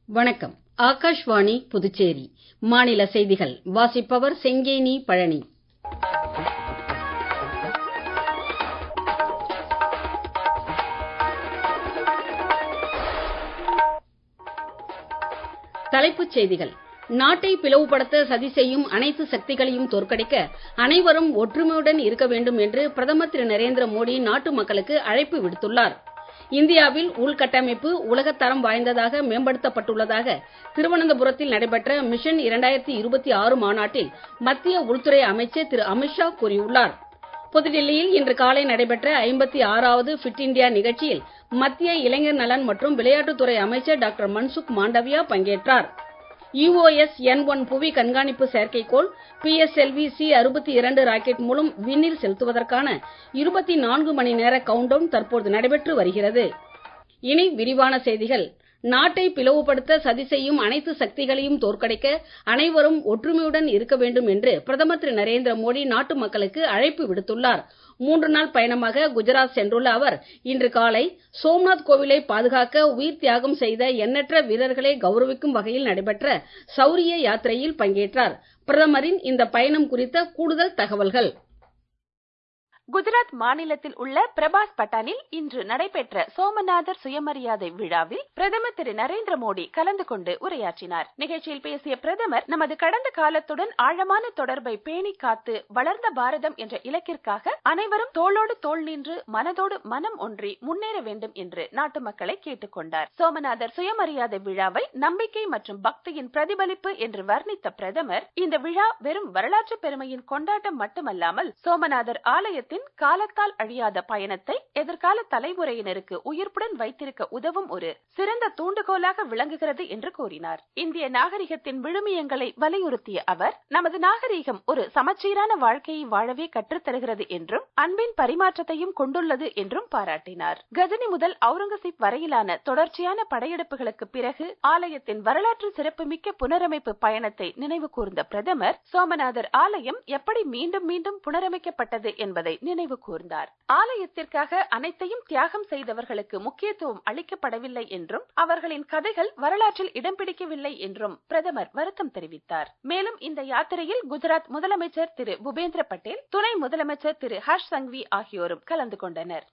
வணக்கம் ஆகாஷ்வாணி புதுச்சேரி மாநில செய்திகள் வாசிப்பவர் செங்கேனி பழனி தலைப்புச் செய்திகள் நாட்டை பிளவுபடுத்த சதி செய்யும் அனைத்து சக்திகளையும் தோற்கடிக்க அனைவரும் ஒற்றுமையுடன் இருக்க வேண்டும் என்று பிரதமர் திரு நரேந்திர மோடி நாட்டு மக்களுக்கு அழைப்பு விடுத்துள்ளார் இந்தியாவில் உள்கட்டமைப்பு உலகத்தரம் வாய்ந்ததாக மேம்படுத்தப்பட்டுள்ளதாக திருவனந்தபுரத்தில் நடைபெற்ற மிஷன் 2026 மாநாட்டில் மத்திய உள்துறை அமைச்சர் திரு அமித்ஷா கூறியுள்ளார் புதுடில்லியில் இன்று காலை நடைபெற்ற 56வது ஃபிட் இண்டியா நிகழ்ச்சியில் மத்திய இளைஞர் நலன் மற்றும் விளையாட்டுத்துறை அமைச்சர் டாக்டர் மன்சுக் மாண்டவியா பங்கேற்றார் யுஓஎஸ் என் ஒன் புவி கண்காணிப்பு செயற்கைக்கோள் பிஎஸ்எல்வி சி அறுபத்தி இரண்டு ராக்கெட் மூலம் விண்ணில் செலுத்துவதற்கான இருபத்தி நான்கு மணி நேர கவுண்டவுன் தற்போது நடைபெற்று வருகிறது இனி விரிவான செய்திகள் நாட்டை பிளவுபடுத்த சதி செய்யும் அனைத்து சக்திகளையும் தோற்கடிக்க அனைவரும் ஒற்றுமையுடன் இருக்க வேண்டும் என்று பிரதமர் திரு நரேந்திர மோடி நாட்டு மக்களுக்கு அழைப்பு விடுத்துள்ளார் மூன்று நாள் பயணமாக குஜராத் சென்றுள்ள அவர் இன்று காலை சோம்நாத் கோவிலை பாதுகாக்க உயிர் தியாகம் செய்த எண்ணற்ற வீரர்களை கௌரவிக்கும் வகையில் நடைபெற்ற சௌரிய யாத்திரையில் பங்கேற்றார் பிரதமரின் இந்த பயணம் குறித்த கூடுதல் தகவல்கள் குஜராத் மாநிலத்தில் உள்ள பிரபாஸ் பட்டானில் இன்று நடைபெற்ற சோமநாதர் சுயமரியாதை விழாவில் பிரதமர் திரு நரேந்திர மோடி கலந்து கொண்டு உரையாற்றினார் நிகழ்ச்சியில் பேசிய பிரதமர் நமது கடந்த காலத்துடன் ஆழமான தொடர்பை பேணி காத்து வளர்ந்த பாரதம் என்ற இலக்கிற்காக அனைவரும் தோளோடு தோள் நின்று மனதோடு மனம் ஒன்றி முன்னேற வேண்டும் என்று நாட்டு மக்களை கேட்டுக்கொண்டார் சோமநாதர் சுயமரியாதை விழாவை நம்பிக்கை மற்றும் பக்தியின் பிரதிபலிப்பு என்று வர்ணித்த பிரதமர் இந்த விழா வெறும் வரலாற்று பெருமையின் கொண்டாட்டம் மட்டுமல்லாமல் சோமநாதர் ஆலயத்தில் பாரதத்தின் காலத்தால் அழியாத பயணத்தை எதிர்கால தலைமுறையினருக்கு உயிர்ப்புடன் வைத்திருக்க உதவும் ஒரு சிறந்த தூண்டுகோலாக விளங்குகிறது என்று கூறினார் இந்திய நாகரிகத்தின் விழுமியங்களை வலியுறுத்திய அவர் நமது நாகரிகம் ஒரு சமச்சீரான வாழ்க்கையை வாழவே கற்றுத்தருகிறது என்றும் அன்பின் பரிமாற்றத்தையும் கொண்டுள்ளது என்றும் பாராட்டினார் கஜினி முதல் அவுரங்கசீப் வரையிலான தொடர்ச்சியான படையெடுப்புகளுக்கு பிறகு ஆலயத்தின் வரலாற்று சிறப்புமிக்க புனரமைப்பு பயணத்தை நினைவு கூர்ந்த பிரதமர் சோமநாதர் ஆலயம் எப்படி மீண்டும் மீண்டும் புனரமைக்கப்பட்டது என்பதை நினைவு கூர்ந்தார் ஆலயத்திற்காக அனைத்தையும் தியாகம் செய்தவர்களுக்கு முக்கியத்துவம் அளிக்கப்படவில்லை என்றும் அவர்களின் கதைகள் வரலாற்றில் இடம் பிடிக்கவில்லை என்றும் பிரதமர் வருத்தம் தெரிவித்தார் மேலும் இந்த யாத்திரையில் குஜராத் முதலமைச்சர் திரு பூபேந்திர பட்டேல் துணை முதலமைச்சர் திரு ஹர்ஷ் சங்வி ஆகியோரும் கலந்து கொண்டனர்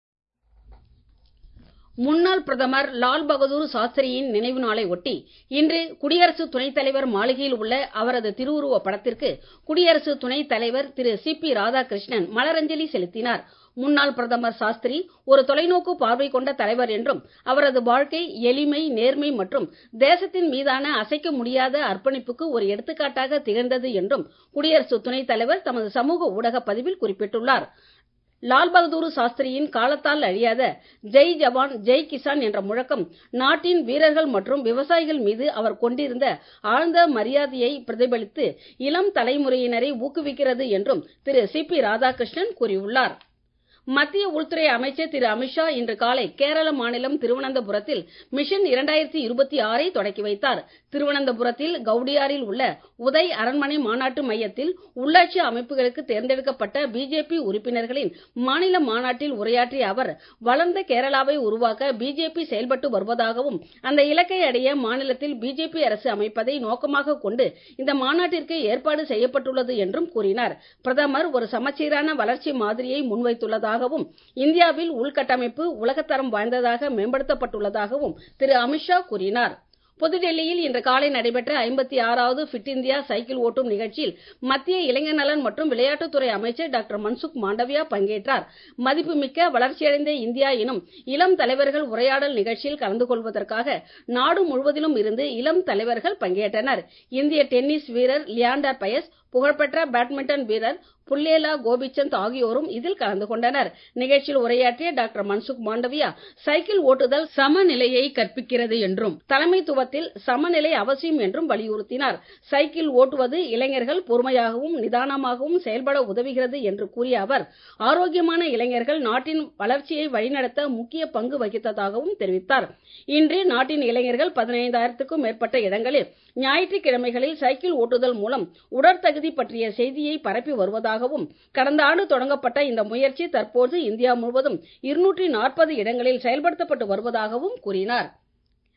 முன்னாள் பிரதமர் லால் பகதூர் சாஸ்திரியின் நினைவு நாளை ஒட்டி இன்று குடியரசு துணைத் தலைவர் மாளிகையில் உள்ள அவரது திருவுருவ படத்திற்கு குடியரசு துணைத் தலைவர் திரு சி பி ராதாகிருஷ்ணன் மலரஞ்சலி செலுத்தினார் முன்னாள் பிரதமர் சாஸ்திரி ஒரு தொலைநோக்கு பார்வை கொண்ட தலைவர் என்றும் அவரது வாழ்க்கை எளிமை நேர்மை மற்றும் தேசத்தின் மீதான அசைக்க முடியாத அர்ப்பணிப்புக்கு ஒரு எடுத்துக்காட்டாக திகழ்ந்தது என்றும் குடியரசு துணைத் தலைவர் தமது சமூக ஊடக பதிவில் குறிப்பிட்டுள்ளார் லால் பகதூர் சாஸ்திரியின் காலத்தால் அழியாத ஜெய் ஜவான் ஜெய் கிசான் என்ற முழக்கம் நாட்டின் வீரர்கள் மற்றும் விவசாயிகள் மீது அவர் கொண்டிருந்த ஆழ்ந்த மரியாதையை பிரதிபலித்து இளம் தலைமுறையினரை ஊக்குவிக்கிறது என்றும் திரு சி பி ராதாகிருஷ்ணன் கூறியுள்ளார் மத்திய உள்துறை அமைச்சர் திரு அமித்ஷா இன்று காலை கேரள மாநிலம் திருவனந்தபுரத்தில் மிஷன் இரண்டாயிரத்தி இருபத்தி ஆறை தொடக்கி வைத்தார் திருவனந்தபுரத்தில் கவுடியாரில் உள்ள உதய் அரண்மனை மாநாட்டு மையத்தில் உள்ளாட்சி அமைப்புகளுக்கு தேர்ந்தெடுக்கப்பட்ட பிஜேபி உறுப்பினர்களின் மாநில மாநாட்டில் உரையாற்றிய அவர் வளர்ந்த கேரளாவை உருவாக்க பிஜேபி செயல்பட்டு வருவதாகவும் அந்த இலக்கை அடைய மாநிலத்தில் பிஜேபி அரசு அமைப்பதை நோக்கமாக கொண்டு இந்த மாநாட்டிற்கு ஏற்பாடு செய்யப்பட்டுள்ளது என்றும் கூறினார் பிரதமர் ஒரு சமச்சீரான வளர்ச்சி மாதிரியை முன்வைத்துள்ளதாக உள்ளதாகவும் இந்தியாவில் உள்கட்டமைப்பு உலகத்தரம் வாய்ந்ததாக மேம்படுத்தப்பட்டுள்ளதாகவும் திரு அமித்ஷா கூறினார் புதுடெல்லியில் இன்று காலை நடைபெற்ற ஐம்பத்தி ஆறாவது ஃபிட் இந்தியா சைக்கிள் ஓட்டும் நிகழ்ச்சியில் மத்திய இளைஞர் நலன் மற்றும் விளையாட்டுத்துறை அமைச்சர் டாக்டர் மன்சுக் மாண்டவியா பங்கேற்றார் மதிப்புமிக்க வளர்ச்சியடைந்த இந்தியா எனும் இளம் தலைவர்கள் உரையாடல் நிகழ்ச்சியில் கலந்து கொள்வதற்காக நாடு முழுவதிலும் இருந்து இளம் தலைவர்கள் பங்கேற்றனர் இந்திய டென்னிஸ் வீரர் லியாண்டர் பயஸ் புகழ்பெற்ற பேட்மிண்டன் வீரர் புல்லேலா கோபிச்சந்த் ஆகியோரும் இதில் கலந்து கொண்டனர் நிகழ்ச்சியில் உரையாற்றிய டாக்டர் மன்சுக் மாண்டவியா சைக்கிள் ஓட்டுதல் சமநிலையை கற்பிக்கிறது என்றும் தலைமைத்துவத்தில் சமநிலை அவசியம் என்றும் வலியுறுத்தினார் சைக்கிள் ஓட்டுவது இளைஞர்கள் பொறுமையாகவும் நிதானமாகவும் செயல்பட உதவுகிறது என்று கூறிய அவர் ஆரோக்கியமான இளைஞர்கள் நாட்டின் வளர்ச்சியை வழிநடத்த முக்கிய பங்கு வகித்ததாகவும் தெரிவித்தார் இன்று நாட்டின் இளைஞர்கள் பதினைந்தாயிரத்துக்கும் மேற்பட்ட இடங்களில் ஞாயிற்றுக்கிழமைகளில் சைக்கிள் ஓட்டுதல் மூலம் உடற்தகுதி பற்றிய செய்தியை பரப்பி வருவதாகவும் கடந்த ஆண்டு தொடங்கப்பட்ட இந்த முயற்சி தற்போது இந்தியா முழுவதும் இருநூற்றி நாற்பது இடங்களில் செயல்படுத்தப்பட்டு வருவதாகவும் கூறினார்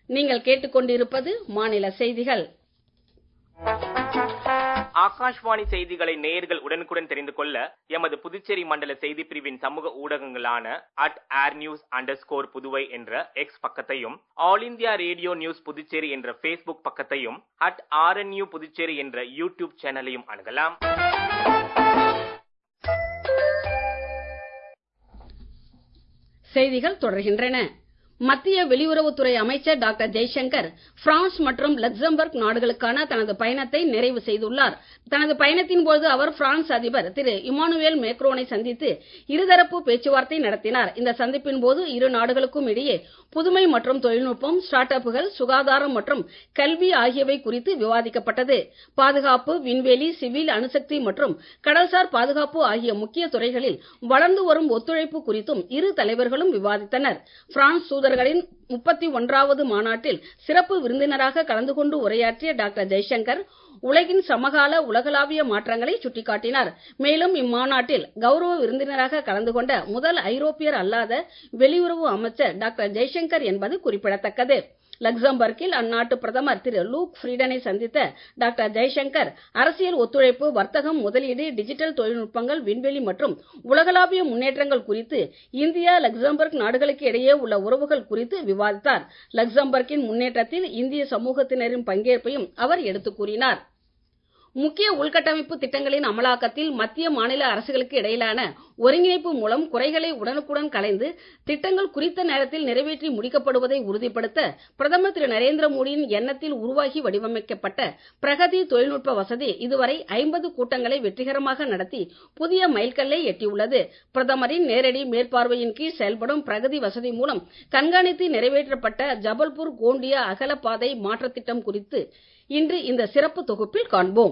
நீங்கள் கேட்டுக்கொண்டிருப்பது மாநில செய்திகள் ஆகாஷ்வாணி செய்திகளை நேயர்கள் உடனுக்குடன் தெரிந்து கொள்ள எமது புதுச்சேரி மண்டல செய்தி பிரிவின் சமூக ஊடகங்களான அட் ஏர் நியூஸ் அண்டர் ஸ்கோர் புதுவை என்ற எக்ஸ் பக்கத்தையும் All India Radio News Puducherry என்ற ஃபேஸ்புக் பக்கத்தையும் அட் ஆர்என்யூ புதுச்சேரி என்ற யூடியூப் சேனலையும் அணுகலாம் செய்திகள் தொடர்கின்றன மத்திய வெளியுறவுத்துறை அமைச்சர் டாக்டர் ஜெய்சங்கர் பிரான்ஸ் மற்றும் லக்சம்பர்க் நாடுகளுக்கான தனது பயணத்தை நிறைவு செய்துள்ளார் தனது பயணத்தின் போது அவர் பிரான்ஸ் அதிபர் திரு இமானுவேல் மேக்ரோனை சந்தித்து இருதரப்பு பேச்சுவார்த்தை நடத்தினார் இந்த சந்திப்பின் போது இரு நாடுகளுக்கும் இடையே புதுமை மற்றும் தொழில்நுட்பம் ஸ்டார்ட் அப்புகள் சுகாதாரம் மற்றும் கல்வி ஆகியவை குறித்து விவாதிக்கப்பட்டது பாதுகாப்பு விண்வெளி சிவில் அணுசக்தி மற்றும் கடல்சார் பாதுகாப்பு ஆகிய முக்கிய துறைகளில் வளர்ந்து வரும் ஒத்துழைப்பு குறித்தும் இரு தலைவர்களும் விவாதித்தனர் பிரான்ஸ் தூதர்களின் முப்பத்தி ஒன்றாவது மாநாட்டில் சிறப்பு விருந்தினராக கலந்து கொண்டு உரையாற்றிய டாக்டர் ஜெய்சங்கர் உலகின் சமகால உலகளாவிய மாற்றங்களை சுட்டிக்காட்டினார் மேலும் இம்மாநாட்டில் கௌரவ விருந்தினராக கலந்து கொண்ட முதல் ஐரோப்பியர் அல்லாத வெளியுறவு அமைச்சர் டாக்டர் ஜெய்சங்கர் என்பது குறிப்பிடத்தக்கது லக்சம்பர்க்கில் அந்நாட்டு பிரதமர் திரு லூக் ஃப்ரீடனை சந்தித்த டாக்டர் ஜெய்சங்கர் அரசியல் ஒத்துழைப்பு வர்த்தகம் முதலீடு டிஜிட்டல் தொழில்நுட்பங்கள் விண்வெளி மற்றும் உலகளாவிய முன்னேற்றங்கள் குறித்து இந்தியா லக்சம்பர்க் நாடுகளுக்கு இடையே உள்ள உறவுகள் குறித்து விவாதித்தார் லக்சம்பர்க்கின் முன்னேற்றத்தில் இந்திய சமூகத்தினரின் பங்கேற்பையும் அவர் எடுத்துக் கூறினார் முக்கிய உள்கட்டமைப்பு திட்டங்களின் அமலாக்கத்தில் மத்திய மாநில அரசுகளுக்கு இடையிலான ஒருங்கிணைப்பு மூலம் குறைகளை உடனுக்குடன் களைந்து திட்டங்கள் குறித்த நேரத்தில் நிறைவேற்றி முடிக்கப்படுவதை உறுதிப்படுத்த பிரதமர் திரு நரேந்திர மோடியின் எண்ணத்தில் உருவாகி வடிவமைக்கப்பட்ட பிரகதி தொழில்நுட்ப வசதி இதுவரை ஐம்பது கூட்டங்களை வெற்றிகரமாக நடத்தி புதிய மைல்கல்லை எட்டியுள்ளது பிரதமரின் நேரடி மேற்பார்வையின் கீழ் செயல்படும் பிரகதி வசதி மூலம் கண்காணித்து நிறைவேற்றப்பட்ட ஜபல்பூர் கோண்டியா அகலப்பாதை மாற்றத் திட்டம் குறித்து இன்று இந்த சிறப்பு தொகுப்பில் காண்போம்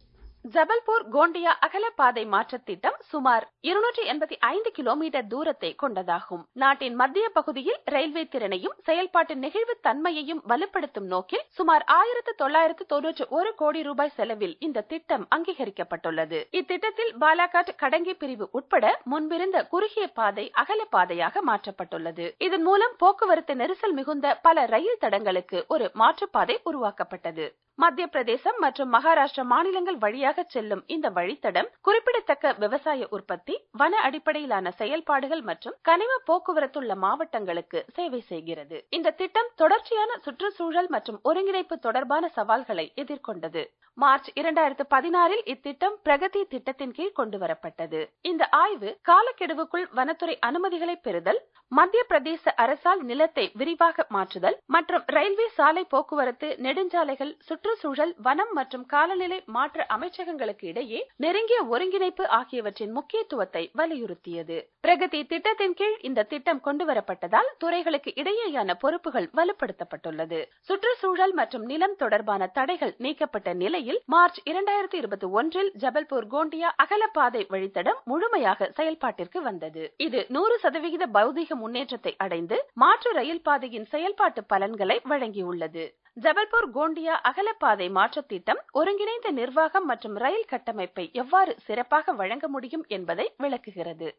ஜபல்பூர் கோண்டியா அகலப்பாதை மாற்றத் திட்டம் சுமார் இருநூற்றி எண்பத்தி ஐந்து கிலோமீட்டர் தூரத்தை கொண்டதாகும் நாட்டின் மத்திய பகுதியில் ரயில்வே திறனையும் செயல்பாட்டு நெகிழ்வு தன்மையையும் வலுப்படுத்தும் நோக்கில் சுமார் ஆயிரத்து தொள்ளாயிரத்து தொன்னூற்று ஒரு கோடி ரூபாய் செலவில் இந்த திட்டம் அங்கீகரிக்கப்பட்டுள்ளது இத்திட்டத்தில் பாலாகாட் கடங்கி பிரிவு உட்பட முன்பிருந்த குறுகிய பாதை அகலப்பாதையாக மாற்றப்பட்டுள்ளது இதன் மூலம் போக்குவரத்து நெரிசல் மிகுந்த பல ரயில் தடங்களுக்கு ஒரு மாற்றுப்பாதை உருவாக்கப்பட்டது மத்திய பிரதேசம் மற்றும் மகாராஷ்டிரா மாநிலங்கள் வழியாக செல்லும் இந்த வழித்தடம் குறிப்பிடத்தக்க விவசாய உற்பத்தி வன அடிப்படையிலான செயல்பாடுகள் மற்றும் கனிம போக்குவரத்துள்ள மாவட்டங்களுக்கு சேவை செய்கிறது இந்த திட்டம் தொடர்ச்சியான சுற்றுச்சூழல் மற்றும் ஒருங்கிணைப்பு தொடர்பான சவால்களை எதிர்கொண்டது மார்ச் இரண்டாயிரத்து பதினாறில் இத்திட்டம் பிரகதி திட்டத்தின் கீழ் கொண்டுவரப்பட்டது இந்த ஆய்வு காலக்கெடுவுக்குள் வனத்துறை அனுமதிகளை பெறுதல் மத்திய பிரதேச அரசால் நிலத்தை விரிவாக மாற்றுதல் மற்றும் ரயில்வே சாலை போக்குவரத்து நெடுஞ்சாலைகள் சுற்றுச்சூழல் வனம் மற்றும் காலநிலை மாற்ற அமைச்சகங்களுக்கு இடையே நெருங்கிய ஒருங்கிணைப்பு ஆகியவற்றின் முக்கியத்துவத்தை வலியுறுத்தியது பிரகதி திட்டத்தின் கீழ் இந்த திட்டம் கொண்டுவரப்பட்டதால் துறைகளுக்கு இடையேயான பொறுப்புகள் வலுப்படுத்தப்பட்டுள்ளது சுற்றுச்சூழல் மற்றும் நிலம் தொடர்பான தடைகள் நீக்கப்பட்ட நிலையில் மார்ச் இரண்டாயிரத்தி இருபத்தி ஒன்றில் ஜபல்பூர் கோண்டியா அகலப்பாதை வழித்தடம் முழுமையாக செயல்பாட்டிற்கு வந்தது இது நூறு சதவிகித பௌதீக முன்னேற்றத்தை அடைந்து மாற்று ரயில் பாதையின் செயல்பாட்டு பலன்களை வழங்கியுள்ளது ஜபல்பூர் கோண்டியா அகலப்பாதை மாற்றத் திட்டம் ஒருங்கிணைந்த நிர்வாகம் மற்றும் ரயில் கட்டமைப்பை எவ்வாறு சிறப்பாக வழங்க முடியும் என்பதை விளக்குகிறது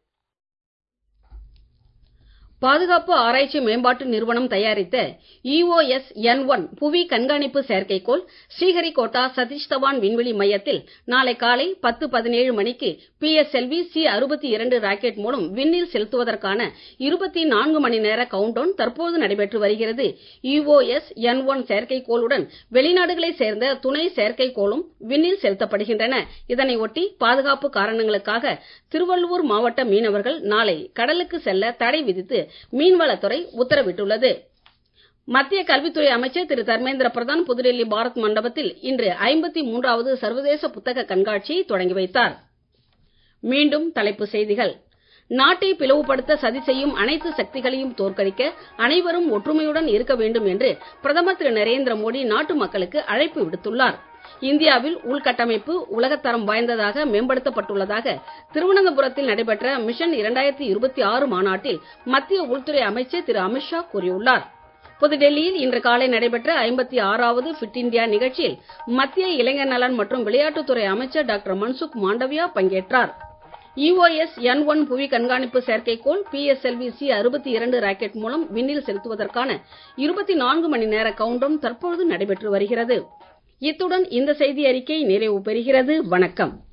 பாதுகாப்பு ஆராய்ச்சி மேம்பாட்டு நிறுவனம் தயாரித்த இஓஎஸ் என் ஒன் புவி கண்காணிப்பு செயற்கைக்கோள் ஸ்ரீஹரிகோட்டா சதீஷ் தவான் விண்வெளி மையத்தில் நாளை காலை பத்து பதினேழு மணிக்கு பிஎஸ்எல்வி சி அறுபத்தி இரண்டு ராக்கெட் மூலம் விண்ணில் செலுத்துவதற்கான இருபத்தி நான்கு மணி நேர கவுண்டவுன் தற்போது நடைபெற்று வருகிறது இஓஎஸ் என் ஒன் செயற்கைக்கோளுடன் வெளிநாடுகளைச் சேர்ந்த துணை செயற்கைக்கோளும் விண்ணில் செலுத்தப்படுகின்றன இதனை ஒட்டி பாதுகாப்பு காரணங்களுக்காக திருவள்ளூர் மாவட்ட மீனவர்கள் நாளை கடலுக்கு செல்ல தடை விதித்து மீன்வளத்துறை உத்தரவிட்டுள்ளது மத்திய கல்வித்துறை அமைச்சர் திரு தர்மேந்திர பிரதான் புதுடெல்லி பாரத் மண்டபத்தில் இன்று ஐம்பத்தி மூன்றாவது சர்வதேச புத்தக கண்காட்சியை தொடங்கி வைத்தார் மீண்டும் தலைப்புச் செய்திகள் நாட்டை பிளவுபடுத்த சதி செய்யும் அனைத்து சக்திகளையும் தோற்கடிக்க அனைவரும் ஒற்றுமையுடன் இருக்க வேண்டும் என்று பிரதமர் திரு நரேந்திர மோடி நாட்டு மக்களுக்கு அழைப்பு விடுத்துள்ளார் இந்தியாவில் உள்கட்டமைப்பு உலகத்தரம் வாய்ந்ததாக மேம்படுத்தப்பட்டுள்ளதாக திருவனந்தபுரத்தில் நடைபெற்ற மிஷன் இரண்டாயிரத்தி இருபத்தி ஆறு மாநாட்டில் மத்திய உள்துறை அமைச்சர் திரு அமித்ஷா கூறியுள்ளார் புதுடெல்லியில் இன்று காலை நடைபெற்ற ஐம்பத்தி ஆறாவது ஃபிட் இந்தியா நிகழ்ச்சியில் மத்திய இளைஞர் நலன் மற்றும் விளையாட்டுத்துறை அமைச்சர் டாக்டர் மன்சுக் மாண்டவியா பங்கேற்றார் இஓஎஸ் என் ஒன் புவி கண்காணிப்பு செயற்கைக்கோள் பிஎஸ்எல்வி சி அறுபத்தி இரண்டு ராக்கெட் மூலம் விண்ணில் செலுத்துவதற்கான இருபத்தி நான்கு மணி நேர கவுண்டவுன் தற்பொழுது நடைபெற்று வருகிறது இத்துடன் இந்த செய்தி அறிக்கை நிறைவு பெறுகிறது வணக்கம்